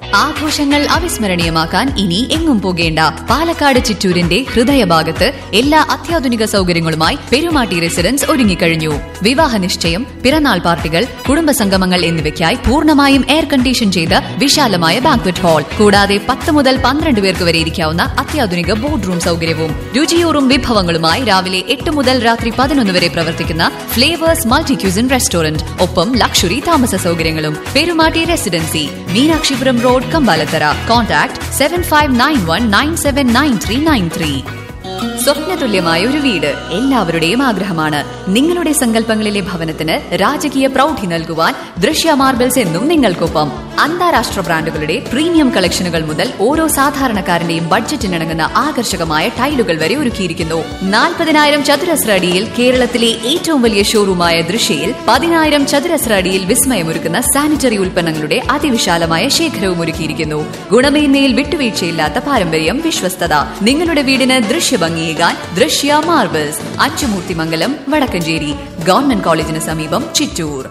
ആഘോഷങ്ങൾ അവിസ്മരണീയമാക്കാൻ ഇനി എങ്ങും പോകേണ്ട പാലക്കാട് ചിറ്റൂരിന്റെ ഹൃദയഭാഗത്ത് എല്ലാ അത്യാധുനിക സൗകര്യങ്ങളുമായി പെരുമാട്ടി റെസിഡൻസ് ഒരുങ്ങിക്കഴിഞ്ഞു വിവാഹ നിശ്ചയം പിറന്നാൾ പാർട്ടികൾ കുടുംബസംഗമങ്ങൾ എന്നിവയ്ക്കായി പൂർണ്ണമായും എയർ കണ്ടീഷൻ ചെയ്ത വിശാലമായ ബാങ്ക്വറ്റ് ഹാൾ കൂടാതെ പത്ത് മുതൽ പന്ത്രണ്ട് പേർക്ക് വരെ ഇരിക്കാവുന്ന അത്യാധുനിക ബോർഡ് റൂം സൗകര്യവും രുചിയൂറും വിഭവങ്ങളുമായി രാവിലെ എട്ട് മുതൽ രാത്രി പതിനൊന്ന് വരെ പ്രവർത്തിക്കുന്ന ഫ്ലേവേഴ്സ് മൾട്ടി ക്യൂസിൻ റെസ്റ്റോറന്റ് ഒപ്പം ലക്ഷറി താമസ സൗകര്യങ്ങളും Perumatty residency Meenakshipuram road Kambalathara contact seven five nine one nine seven nine three nine three സ്വപ്നതുല്യമായ ഒരു വീട് എല്ലാവരുടെയും ആഗ്രഹമാണ് നിങ്ങളുടെ സങ്കല്പങ്ങളിലെ ഭവനത്തിന് രാജകീയ പ്രൗഢി നൽകുവാൻ ദൃശ്യ മാർബിൾസ് എന്നും നിങ്ങൾക്കൊപ്പം അന്താരാഷ്ട്ര ബ്രാൻഡുകളുടെ പ്രീമിയം കളക്ഷനുകൾ മുതൽ ഓരോ സാധാരണക്കാരന്റെയും ബഡ്ജറ്റിനിണങ്ങുന്ന ആകർഷകമായ ടൈലുകൾ വരെ ഒരുക്കിയിരിക്കുന്നു നാൽപ്പതിനായിരം ചതുരശ്ര അടിയിൽ കേരളത്തിലെ ഏറ്റവും വലിയ ഷോറൂമായ ദൃശ്യയിൽ പതിനായിരം ചതുരശ്ര അടിയിൽ വിസ്മയമൊരുക്കുന്ന സാനിറ്ററി ഉൽപ്പന്നങ്ങളുടെ അതിവിശാലമായ ശേഖരവും ഒരുക്കിയിരിക്കുന്നു ഗുണമേന്മയിൽ വിട്ടുവീഴ്ചയില്ലാത്ത പാരമ്പര്യം വിശ്വസ്തത നിങ്ങളുടെ വീടിന് ദൃശ്യഭംഗിയേകാൻ ദൃശ്യ മാർബിൾസ് അച്ചുമൂർത്തിമംഗലം വടക്കഞ്ചേരി ഗവൺമെന്റ് കോളേജിന് സമീപം Chittur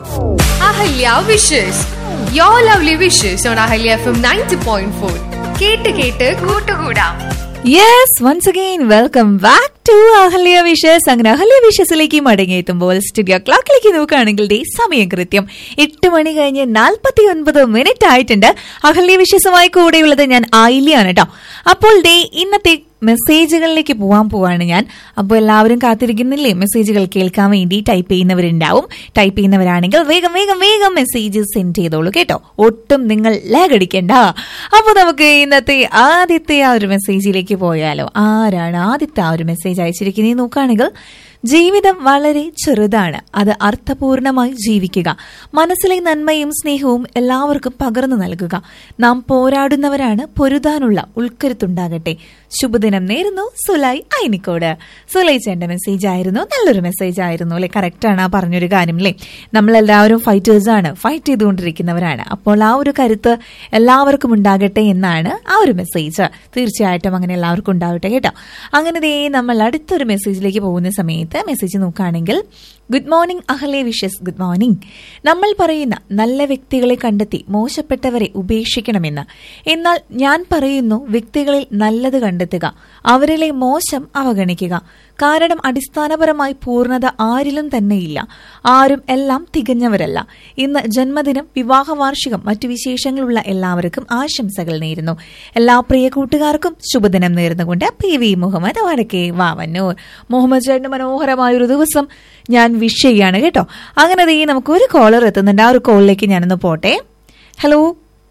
Ahalya wishes your lovely wishes on Ahalya F M ninety point four കേട്ട് കേട്ട് കൂട്ടുകൂടാം yes once again welcome back to Ahalya wishes അങ്ങനെ അഹല്യ വിഷസിലേക്ക് മടങ്ങിയെത്തുമ്പോൾ സ്റ്റുഡിയോ ക്ലോക്കിലേക്ക് നോക്കുകയാണെങ്കിൽ ദേ സമയം കൃത്യം എട്ട് മണി കഴിഞ്ഞ് നാൽപ്പത്തി ഒൻപത് മിനിറ്റ് ആയിട്ടുണ്ട് അഹല്യ വിഷസുമായി കൂടെയുള്ളത് ഞാൻ ആയില്യാണ് കേട്ടോ അപ്പോൾ ദേ ഇന്നത്തെ മെസ്സേജുകളിലേക്ക് പോകാൻ പോവാണ് ഞാൻ അപ്പോൾ എല്ലാവരും കാത്തിരിക്കുന്നില്ലേ മെസ്സേജുകൾ കേൾക്കാൻ വേണ്ടി ടൈപ്പ് ചെയ്യുന്നവരുണ്ടാവും ടൈപ്പ് ചെയ്യുന്നവരാണെങ്കിൽ വേഗം വേഗം വേഗം മെസ്സേജ് സെൻഡ് ചെയ്തോളൂ കേട്ടോ ഒട്ടും നിങ്ങൾ ലാഗ് അടിക്കണ്ട അപ്പോൾ നമുക്ക് ഇന്നത്തെ ആദ്യത്തെ ആ ഒരു മെസ്സേജിലേക്ക് പോയാലോ ആരാണ് ആദ്യത്തെ ആ ഒരു മെസ്സേജ് അയച്ചിരിക്കുന്നത് നോക്കുകയാണെങ്കിൽ ജീവിതം വളരെ ചെറുതാണ് അത് അർത്ഥപൂർണമായി ജീവിക്കുക മനസ്സിലെ നന്മയും സ്നേഹവും എല്ലാവർക്കും പകർന്നു നൽകുക നാം പോരാടുന്നവരാണ് പൊരുതാനുള്ള ഉൾക്കരുത്തുണ്ടാകട്ടെ ശുഭദിനം നേരുന്നു സുലൈ ഐനിക്കോട് സുലൈ ചേട്ടന്റെ മെസ്സേജ് ആയിരുന്നു നല്ലൊരു മെസ്സേജ് ആയിരുന്നു അല്ലെ കറക്റ്റ് ആണ് ആ പറഞ്ഞൊരു കാര്യം അല്ലേ നമ്മളെല്ലാവരും ഫൈറ്റേഴ്സ് ആണ് ഫൈറ്റ് ചെയ്തുകൊണ്ടിരിക്കുന്നവരാണ് അപ്പോൾ ആ ഒരു കരുത്ത് എല്ലാവർക്കും ഉണ്ടാകട്ടെ എന്നാണ് ആ ഒരു മെസ്സേജ് തീർച്ചയായിട്ടും അങ്ങനെ എല്ലാവർക്കും ഉണ്ടാവട്ടെ കേട്ടോ അങ്ങനെ ദേ നമ്മൾ അടുത്തൊരു മെസ്സേജിലേക്ക് പോകുന്ന സമയത്ത് മെസ്സേജ് നോക്കുകയാണെങ്കിൽ good morning Ahalya wishes good morning നമ്മൾ പറയുന്ന നല്ല വ്യക്തികളെ കണ്ടെത്തി മോശപ്പെട്ടവരെ ഉപേക്ഷിക്കണമെന്ന് എന്നാൽ ഞാൻ പറയുന്നു വ്യക്തികളിൽ നല്ലത് കണ്ടെത്തുക അവരിലെ മോശം അവഗണിക്കുക കാരണം അടിസ്ഥാനപരമായി പൂർണ്ണത ആരിലും തന്നെയില്ല ആരും എല്ലാം തികഞ്ഞവരല്ല ഇന്ന് ജന്മദിനം വിവാഹ വാർഷികം മറ്റു വിശേഷങ്ങളുള്ള എല്ലാവർക്കും ആശംസകൾ നേരുന്നു എല്ലാ പ്രിയ കൂട്ടുകാർക്കും ശുഭദിനം നേർന്നുകൊണ്ട് പി വി മുഹമ്മദ് വടക്കേ വാവന്നൂർ മുഹമ്മദ് ചേട്ടന് മനോഹരമായ ഒരു ദിവസം ഞാൻ വിഷ് ചെയ്യാണ് കേട്ടോ അങ്ങനെ ദേ നമുക്ക് ഒരു കോളർ എത്തുന്നുണ്ട് ആ ഒരു കോളിലേക്ക് ഞാനൊന്ന് പോട്ടെ ഹലോ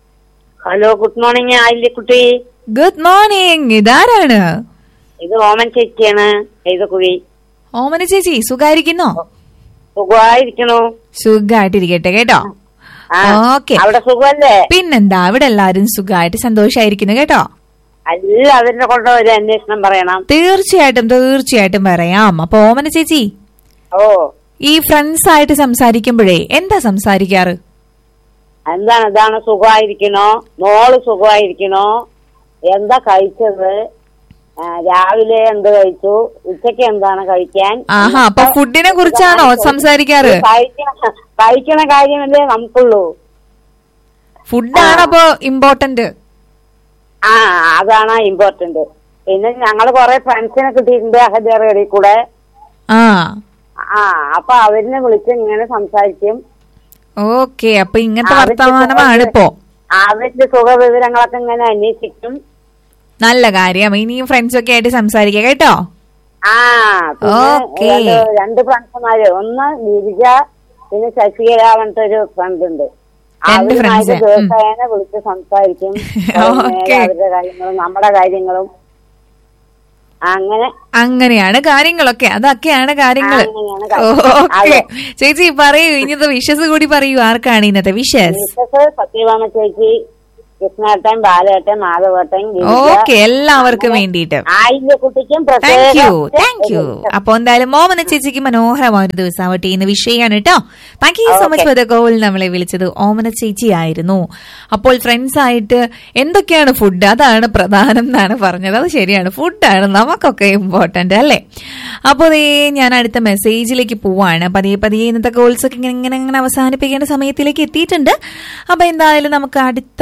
ഹലോ ഗുഡ് മോർണിംഗ് ആയില്യക്കുട്ടി ഗുഡ് മോർണിംഗ് ഇതാരാണ് ഇത് ഓമൻ ചേച്ചിയാണ് എഴുതക്കുഴി ഓമന ചേച്ചി സുഖായിരിക്കുന്നോ സുഖമായിരിക്കണു സുഖായിട്ടിരിക്കട്ടെ കേട്ടോ ആ, ഓക്കെ അവിടെ സുഖമല്ലേ പിന്നെന്താ അവിടെ എല്ലാരും സുഖമായിട്ട് സന്തോഷായിരിക്കുന്നു കേട്ടോ അല്ല അവരുടെ കൊണ്ട് ഒരു അന്വേഷണം പറയണം തീർച്ചയായിട്ടും തീർച്ചയായിട്ടും പറയാം അപ്പൊ ഓമന ചേച്ചി ഓ ഈ ഫ്രണ്ട്സ് ആയിട്ട് സംസാരിക്കുമ്പോഴേ എന്താ സംസാരിക്കാറ് എന്താണ് ഇതാണ് സുഖമായിരിക്കണോ മോള് സുഖമായിരിക്കണോ എന്താ കഴിച്ചത് ആ, രാവിലെ എന്ത് കഴിച്ചു ഉച്ചക്ക് എന്താണ് കഴിക്കാൻ ആഹാ അപ്പൊ ഫുഡിനെ കുറിച്ചാണോ സംസാരിക്കാറ് കഴിക്കണ കഴിക്കണ കാര്യമല്ലേ നമുക്കുള്ളൂ ഫുഡാണ് അപ്പൊ ഇമ്പോർട്ടന്റ് ആ അതാണ് ഇമ്പോർട്ടന്റ് പിന്നെ ഞങ്ങള് കൊറേ ഫ്രണ്ട്സിനെ കിട്ടിയിട്ടുണ്ട് അഹദേറയുടെ കൂടെ ആ ആ അപ്പൊ അവരിനെ വിളിച്ച് ഇങ്ങനെ സംസാരിക്കും ഓക്കെ അപ്പൊ ഇങ്ങനത്തെ അവർക്ക് വർത്തമാനമാണ് ഇപ്പോ അവരുടെ സുഖവിവരങ്ങളൊക്കെ ഇങ്ങനെ അന്വേഷിക്കും നല്ല കാര്യം ഇനിയും ഫ്രണ്ട്സ് ഒക്കെ ആയിട്ട് സംസാരിക്കാം കേട്ടോ ആ പിന്നെ ഓക്കേ. രണ്ട് രണ്ട് ഫ്രണ്ട്സുമാര് ഒന്ന് ഗിരിജ പിന്നെ ശശികല പറഞ്ഞിട്ട് ഒരു ഫ്രണ്ട് ഉണ്ട് രണ്ട് അവരുമായിട്ട് friends, ഉം. ദിവസേന വിളിച്ച് സംസാരിക്കും ഓക്കേ. അവരുടെ കാര്യങ്ങളും നമ്മുടെ കാര്യങ്ങളും അങ്ങനെ അങ്ങനെയാണ് കാര്യങ്ങളൊക്കെ അതൊക്കെയാണ് കാര്യങ്ങൾ അങ്ങനെയാണ് കാര്യങ്ങൾ. ഓക്കെ അതെ. ചേച്ചി പറയൂ ഇന്നത്തെ വിഷസ് കൂടി പറയൂ ആർക്കാണ് ഇന്നത്തെ വിഷസ് മിസ്സസ് സത്യഭാമ ചേച്ചി കൃഷ്ണേട്ടൻ ബാലേട്ടൻ മാധവേട്ടൻ ഓക്കെ എല്ലാവർക്കും വേണ്ടിയിട്ട് ആയില്യ കുട്ടിക്കും താങ്ക് യു പ്രത്യേക താങ്ക് യു അപ്പൊ എന്തായാലും മോമന ചേച്ചിക്ക് മനോഹരമായ ഒരു ദിവസം ആവട്ടെ ഇന്ന് വിഷയമാണ് കേട്ടോ thank you so much for the call നമ്മളെ വിളിച്ചത് ഓമന ചേച്ചി ആയിരുന്നു അപ്പോൾ ഫ്രണ്ട്സ് ആയിട്ട് എന്തൊക്കെയാണ് ഫുഡ് അതാണ് പ്രധാനം എന്നാണ് പറഞ്ഞത് അത് ശരിയാണ് ഫുഡാണ് നമുക്കൊക്കെ ഇമ്പോർട്ടന്റ് അല്ലേ അപ്പോൾ ദേ ഞാൻ അടുത്ത മെസ്സേജിലേക്ക് പോവാണ് പതിയെ പതിയെ ഇന്നത്തെ കോൾസ് ഒക്കെ ഇങ്ങനെ ഇങ്ങനെ ഇങ്ങനെ അവസാനിപ്പിക്കേണ്ട സമയത്തിലേക്ക് എത്തിയിട്ടുണ്ട് അപ്പൊ എന്തായാലും നമുക്ക് അടുത്ത മെസ്സേജ്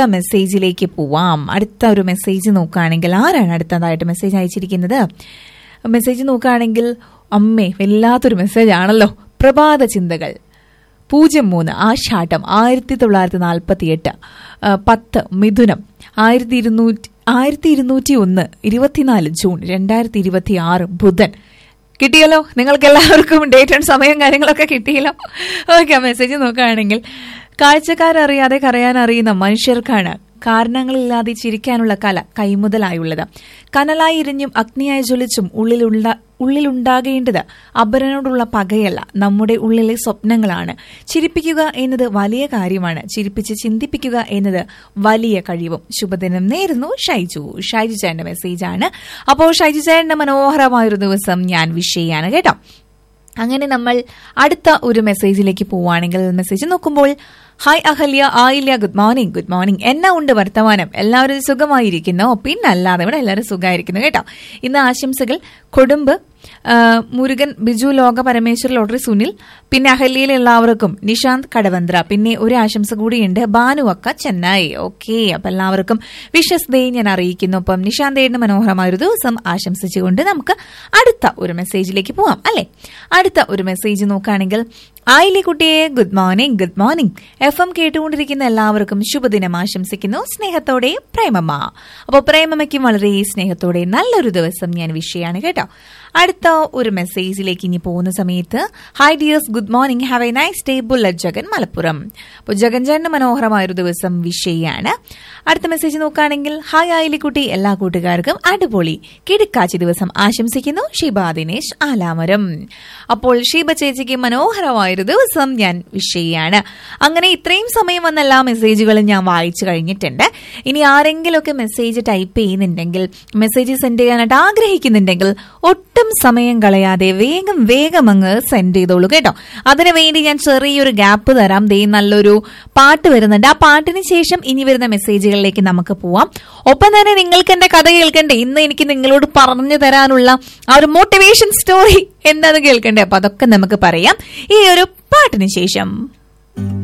മെസ്സേജിലേക്ക് പോവാം അടുത്ത ഒരു മെസ്സേജ് നോക്കുകയാണെങ്കിൽ ആരാണ് അടുത്തതായിട്ട് മെസ്സേജ് അയച്ചിരിക്കുന്നത് മെസ്സേജ് നോക്കുകയാണെങ്കിൽ അമ്മേ വല്ലാത്തൊരു മെസ്സേജ് ആണല്ലോ പ്രഭാത ചിന്തകൾ പൂജ്യം മൂന്ന് ആഷാട്ടം ആയിരത്തി തൊള്ളായിരത്തി നാൽപ്പത്തി എട്ട് പത്ത് മിഥുനം ആയിരത്തി ഇരുന്നൂറ്റി ആയിരത്തി ഇരുന്നൂറ്റി ഒന്ന് ഇരുപത്തിനാല് ജൂൺ രണ്ടായിരത്തി ഇരുപത്തി ആറ് ബുധൻ കിട്ടിയല്ലോ നിങ്ങൾക്ക് എല്ലാവർക്കും ഡേറ്റ് ആൻഡ് സമയം കാര്യങ്ങളൊക്കെ കിട്ടിയല്ലോ ഓക്കെ മെസ്സേജ് നോക്കുകയാണെങ്കിൽ കാഴ്ചക്കാരറിയാതെ കരയാൻ അറിയുന്ന മനുഷ്യർക്കാണ് കാരണങ്ങളില്ലാതെ ചിരിക്കാനുള്ള കല കൈമുതലായുള്ളത് കനലായി ഇരിഞ്ഞും അഗ്നിയായി ജ്വലിച്ചും ഉള്ളിലുണ്ട ഉള്ളിലുണ്ടാകേണ്ടത് അപരനോടുള്ള പകയല്ല നമ്മുടെ ഉള്ളിലെ സ്വപ്നങ്ങളാണ് ചിരിപ്പിക്കുക എന്നത് വലിയ കാര്യമാണ് ചിരിപ്പിച്ച് ചിന്തിപ്പിക്കുക എന്നത് വലിയ കഴിവും ശുഭദിനം നേരുന്നു ഷൈജു ഷൈജു ചേട്ടന്റെ മെസ്സേജാണ് അപ്പോൾ ഷൈജു ചേട്ടന്റെ മനോഹരമായൊരു ദിവസം ഞാൻ വിഷ് ചെയ്യാണ് കേട്ടോ അങ്ങനെ നമ്മൾ അടുത്ത ഒരു മെസ്സേജിലേക്ക് പോവുകയാണെങ്കിൽ മെസ്സേജ് നോക്കുമ്പോൾ hi Ahalya Ayilya good morning good morning എന്നാ ഉണ്ട് വർത്തമാനം എല്ലാവരും സുഖമായിരിക്കുന്നു പിന്നല്ലാതെ ഇവിടെ എല്ലാവരും സുഖമായിരിക്കുന്നു കേട്ടോ ഇന്ന് ആശംസകൾ കൊടുമ്പ് ആ, മുരുകൻ ബിജു ലോക പരമേശ്വർ ലോട്ടറി സുനിൽ പിന്നെ അഹല്യയിലെ എല്ലാവർക്കും നിഷാന്ത് കടവന്ത്ര പിന്നെ ഒരു ആശംസ കൂടിയുണ്ട് ഭാനുവക്ക ചെന്നൈ ഓക്കെ അപ്പൊ എല്ലാവർക്കും വിഷസ് ഡേ ഞാൻ അറിയിക്കുന്നു അപ്പം നിഷാന്ത് ഏടിന് മനോഹരമായ ഒരു ദിവസം ആശംസിച്ചുകൊണ്ട് നമുക്ക് അടുത്ത ഒരു മെസ്സേജിലേക്ക് പോവാം അല്ലെ അടുത്ത ഒരു മെസ്സേജ് നോക്കുകയാണെങ്കിൽ ആയിലെ കുട്ടിയെ good morning good morning F M കേട്ടുകൊണ്ടിരിക്കുന്ന എല്ലാവർക്കും ശുഭദിനം ആശംസിക്കുന്നു സ്നേഹത്തോടെ പ്രേമമ്മ അപ്പോൾ പ്രേമമ്മയ്ക്കും വളരെ സ്നേഹത്തോടെ നല്ലൊരു ദിവസം ഞാൻ വിഷയാണ് കേട്ടോ അടുത്ത ഒരു മെസ്സേജിലേക്ക് ഇനി പോകുന്ന സമയത്ത് hi dears good morning have a nice day bullet Jagan Malappuram അപ്പോൾ ജഗൻ ചേട്ടന് മനോഹരമായ ഒരു ദിവസം വിഷയാണ് അടുത്ത മെസ്സേജ് നോക്കുകയാണെങ്കിൽ ഹായ് ആയിലിക്കുട്ടി എല്ലാ കൂട്ടുകാർക്കും അടിപൊളി കിടുക്കാച്ചി ദിവസം ആശംസിക്കുന്നു ഷീബ ദിനേശ് ആലാമരം അപ്പോൾ ഷീബ ചേച്ചിക്ക് മനോഹരമായൊരു ദിവസം ഞാൻ വിഷയാണ് അങ്ങനെ ഇത്രയും സമയം വന്ന എല്ലാ മെസ്സേജുകളും ഞാൻ വായിച്ചു കഴിഞ്ഞിട്ടുണ്ട് ഇനി ആരെങ്കിലുമൊക്കെ മെസ്സേജ് ടൈപ്പ് ചെയ്യുന്നുണ്ടെങ്കിൽ മെസ്സേജ് സെൻഡ് ചെയ്യാനായിട്ട് ആഗ്രഹിക്കുന്നുണ്ടെങ്കിൽ ഒട്ടും സമയം കളയാതെ വേഗം വേഗം അങ്ങ് സെൻഡ് ചെയ്തോളൂ കേട്ടോ അതിനു വേണ്ടി ഞാൻ ചെറിയൊരു ഗ്യാപ്പ് തരാം ദേ നല്ലൊരു പാട്ട് വരുന്നുണ്ട് ആ പാട്ടിന് ശേഷം ഇനി വരുന്ന മെസ്സേജുകളിലേക്ക് നമുക്ക് പോവാം ഒപ്പം തന്നെ നിങ്ങൾക്ക് എന്റെ കഥ കേൾക്കണ്ടേ ഇന്ന് എനിക്ക് നിങ്ങളോട് പറഞ്ഞു തരാനുള്ള ആ ഒരു മോട്ടിവേഷൻ സ്റ്റോറി എന്താണെന്ന് കേൾക്കണ്ടേ അപ്പൊ അതൊക്കെ നമുക്ക് പറയാം ഈ ഒരു പാട്ടിന് ശേഷം